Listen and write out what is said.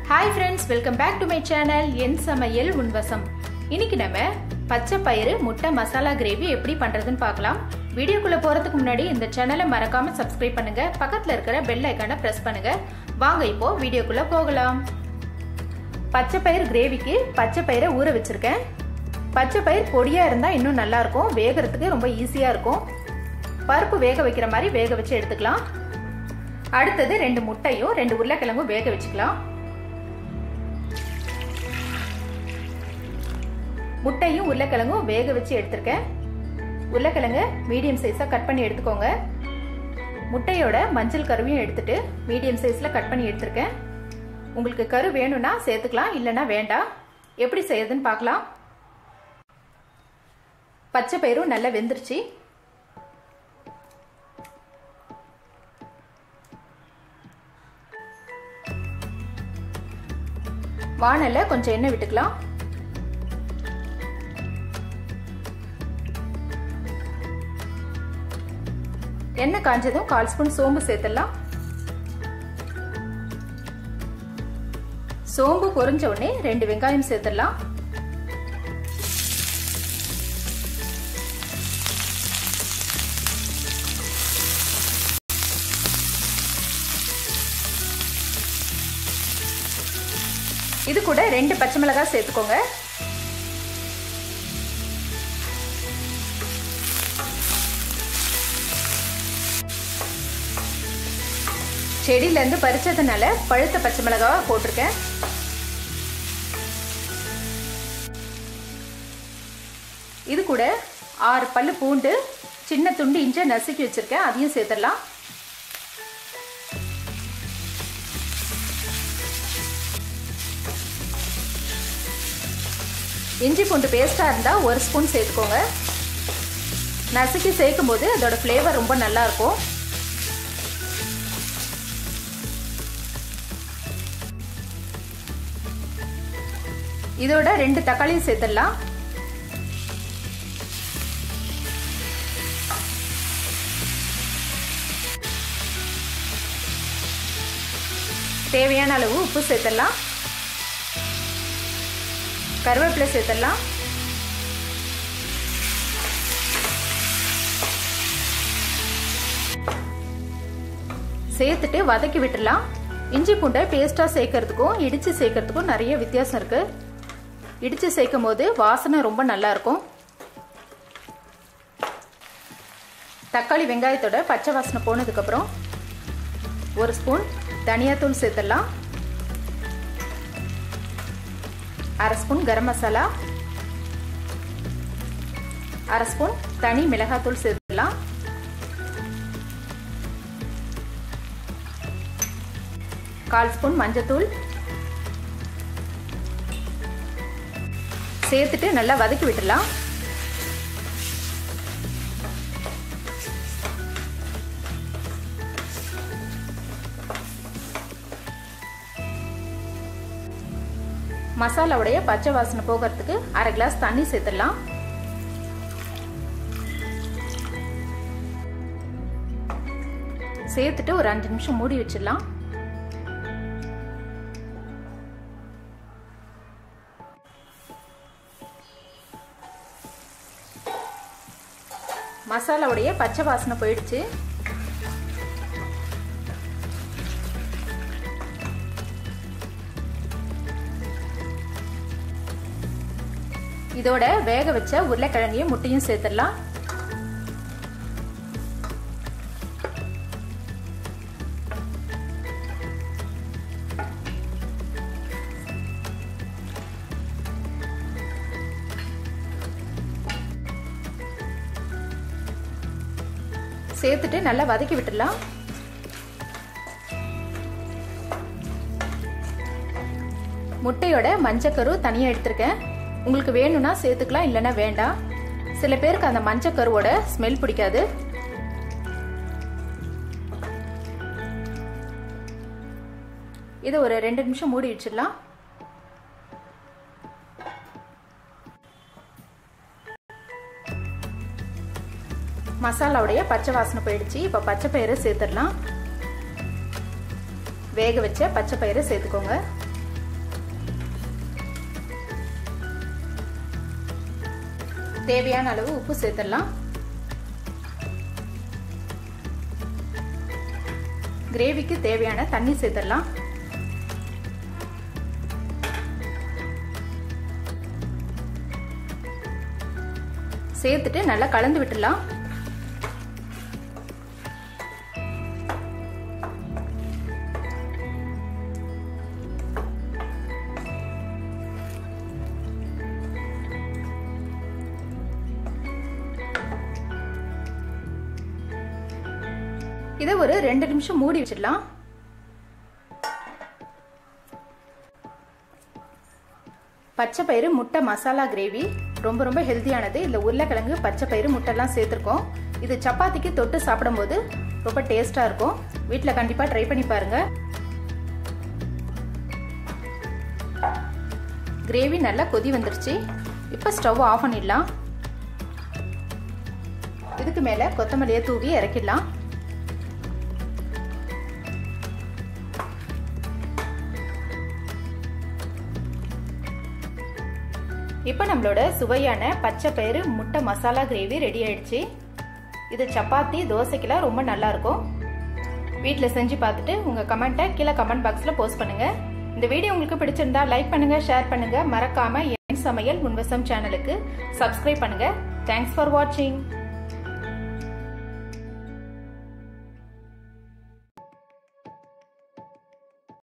hi friends welcome back to my channel என் சமையல் உன்வசம் இன்னைக்கு நம்ம பச்சை பயிறு முட்டை மசாலா கிரேவி எப்படி பண்றதுன்னு பார்க்கலாம் வீடியோக்குள்ள போறதுக்கு முன்னாடி இந்த சேனலை மறக்காம சப்ஸ்கிரைப் பண்ணுங்க பக்கத்துல இருக்கிற பெல் ஐக்கானை பிரஸ் பண்ணுங்க வாங்க இப்போ வீடியோக்குள்ள போகலாம் பச்சை பயிர் கிரேவிக்கு பச்சை பயிரை ஊற வச்சிருக்கேன் பச்சை பயிர் பொடியா இருந்தா இன்னும் நல்லா இருக்கும் வேகிறதுக்கு ரொம்ப ஈஸியா இருக்கும் பருப்பு வேக வைக்கிற மாதிரி வேக வச்சு எடுத்துக்கலாம் அடுத்தது ரெண்டு முட்டையும் ரெண்டு உருளைக்கிழங்கும் வேக வச்சுக்கலாம் முட்டையும் உருளைக்கிழங்கும் வேக வச்சு எடுத்திருக்கேன் உருளைக்கிழங்கு மீடியம் சைஸாக கட் பண்ணி எடுத்துக்கோங்க முட்டையோட மஞ்சள் கருவையும் எடுத்துட்டு மீடியம் சைஸில் கட் பண்ணி எடுத்திருக்கேன் உங்களுக்கு கரு வேணும்னா சேர்த்துக்கலாம் இல்லைன்னா வேண்டாம் எப்படி செய்யறதுன்னு பார்க்கலாம் பச்சை பயிரும் நல்லா வெந்துருச்சு வானல்ல கொஞ்சம் எண்ணெய் விட்டுக்கலாம் எண்ணெய் காஞ்சதும் கால் ஸ்பூன் சோம்பு சேர்த்துடலாம் சோம்பு பொரிஞ்ச உடனே ரெண்டு வெங்காயம் சேர்த்துடலாம் இது கூட ரெண்டு பச்சை மிளகாய் சேர்த்துக்கோங்க செடியிலேருந்து பறிச்சதுனால பழுத்த பச்சை மிளகாவை போட்டிருக்கேன் இது கூட ஆறு பல்லு பூண்டு சின்ன துண்டு இஞ்சை நசுக்கி வச்சிருக்கேன் அதையும் சேர்த்துடலாம் இஞ்சி பூண்டு பேஸ்ட்டாக இருந்தால் ஒரு ஸ்பூன் சேர்த்துக்கோங்க நசுக்கி சேர்க்கும் போது அதோட ஃப்ளேவர் ரொம்ப நல்லா இருக்கும் இதோட ரெண்டு தக்காளியும் சேர்த்துடலாம் தேவையான அளவு உப்பு சேர்த்துடலாம் கருவேப்பிலை சேர்த்துடலாம் சேர்த்துட்டு வதக்கி விட்டுடலாம் இஞ்சி பூண்டை பேஸ்ட்டாக சேர்க்கறதுக்கும் இடித்து சேர்க்கறதுக்கும் நிறைய வித்தியாசம் இருக்கு இடித்து சேர்க்கும் போது வாசனை ரொம்ப நல்லா இருக்கும் தக்காளி வெங்காயத்தோட பச்சை வாசனை போனதுக்கப்புறம் ஒரு ஸ்பூன் தனியாத்தூள் சேர்த்துடலாம் அரை ஸ்பூன் கரம் மசாலா அரை ஸ்பூன் தனி மிளகாத்தூள் சேர்த்துடலாம் கால் ஸ்பூன் மஞ்சத்தூள் சேர்த்துட்டு நல்லா வதக்கி விட்டுடலாம் மசாலாவுடைய பச்சை வாசனை போகிறதுக்கு அரை கிளாஸ் தண்ணி சேர்த்துடலாம் சேர்த்துட்டு ஒரு அஞ்சு நிமிஷம் மூடி வச்சிடலாம் மசாலாவுடைய பச்சை வாசனை போயிடுச்சு இதோட வேக வச்ச உருளைக்கிழங்கையும் முட்டையும் சேர்த்துடலாம் சேர்த்துட்டு நல்லா வதக்கி விட்டுடலாம் முட்டையோட மஞ்சக்கரு தனியாக எடுத்திருக்கேன் உங்களுக்கு வேணும்னா சேர்த்துக்கலாம் இல்லைன்னா வேண்டாம் சில பேருக்கு அந்த மஞ்சக்கருவோட ஸ்மெல் பிடிக்காது இதை ஒரு ரெண்டு நிமிஷம் மூடி வச்சிடலாம் மசாலாவுடைய பச்சை வாசனை போயிடுச்சு இப்போ பச்சை பயிரை சேர்த்துடலாம் வேக வச்ச பச்சை பயிரை சேர்த்துக்கோங்க தேவையான அளவு உப்பு சேர்த்துடலாம் கிரேவிக்கு தேவையான தண்ணி சேர்த்துடலாம் சேர்த்துட்டு நல்லா கலந்து விட்டுடலாம் இதை ஒரு ரெண்டு நிமிஷம் மூடி வச்சிடலாம் பச்சை பயிறு முட்டை மசாலா கிரேவி ரொம்ப ரொம்ப ஹெல்த்தியானது இதில் உருளைக்கிழங்கு பச்சை பயிறு முட்டைலாம் சேர்த்துருக்கோம் இது சப்பாத்திக்கு தொட்டு சாப்பிடும்போது ரொம்ப டேஸ்டாக இருக்கும் வீட்டில் கண்டிப்பாக ட்ரை பண்ணி பாருங்க கிரேவி நல்லா கொதி வந்துருச்சு இப்போ ஸ்டவ் ஆஃப் பண்ணிடலாம் இதுக்கு மேலே கொத்தமல்லியை தூவி இறக்கிடலாம் இப்போ நம்மளோட சுவையான பச்சை பயிறு முட்டை மசாலா கிரேவி ரெடி ஆயிடுச்சு இது சப்பாத்தி தோசைக்கெல்லாம் ரொம்ப நல்லா இருக்கும் வீட்டில் செஞ்சு பார்த்துட்டு உங்கள் கமெண்ட்டை கீழே கமெண்ட் பாக்ஸில் போஸ்ட் பண்ணுங்கள் இந்த வீடியோ உங்களுக்கு பிடிச்சிருந்தா லைக் பண்ணுங்கள் ஷேர் பண்ணுங்கள் மறக்காமல் என் சமையல் உன்வசம் சேனலுக்கு சப்ஸ்கிரைப் பண்ணுங்கள் தேங்க்ஸ் ஃபார் வாட்சிங்